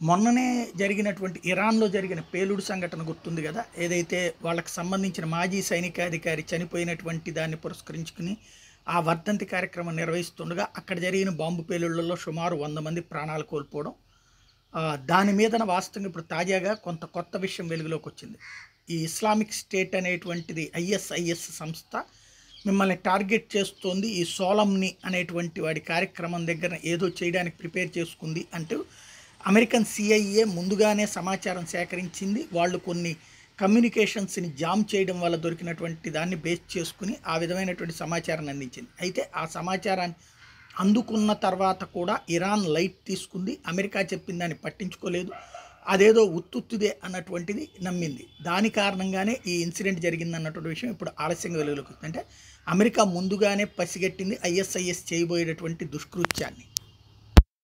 మొన్ననే జరిగినటువంటి ఇరాన్లో జరిగిన పేలుడు సంఘటన గుర్తుంది కదా ఏదైతే వాళ్ళకి సంబంధించిన మాజీ సైనికాధికారి చనిపోయినటువంటి దాన్ని పురస్కరించుకుని ఆ వర్ధంతి కార్యక్రమం నిర్వహిస్తుండగా అక్కడ జరిగిన బాంబు పేలుళ్లలో సుమారు వంద మంది ప్రాణాలు కోల్పోవడం ఆ, దాని మీదన వాస్తవంగా ఇప్పుడు తాజాగా కొంత కొత్త విషయం వెలుగులోకి వచ్చింది ఈ ఇస్లామిక్ స్టేట్ అనేటువంటిది ఐఎస్ఐఎస్ సంస్థ మిమ్మల్ని టార్గెట్ చేస్తోంది ఈ సోలంని అనేటువంటి వాడి కార్యక్రమం దగ్గర ఏదో చేయడానికి ప్రిపేర్ చేసుకుంది అంటూ అమెరికన్ సిఐఏ ముందుగానే సమాచారం సేకరించింది వాళ్ళు కొన్ని కమ్యూనికేషన్స్ని జామ్ చేయడం వల్ల దొరికినటువంటి దాన్ని బేస్ చేసుకుని ఆ విధమైనటువంటి సమాచారాన్ని అందించింది అయితే ఆ సమాచారాన్ని అందుకున్న తర్వాత కూడా ఇరాన్ లైట్ తీసుకుంది అమెరికా చెప్పిన దాన్ని పట్టించుకోలేదు అదేదో ఉత్తుత్తుదే అన్నటువంటిది నమ్మింది దాని కారణంగానే ఈ ఇన్సిడెంట్ జరిగింది అన్నటువంటి విషయం ఇప్పుడు ఆలస్యంగా వెలుగులోకి వచ్చింది అంటే అమెరికా ముందుగానే పసిగట్టింది ఐఎస్ఐఎస్ చేయబోయేటటువంటి దుష్కృత్యాన్ని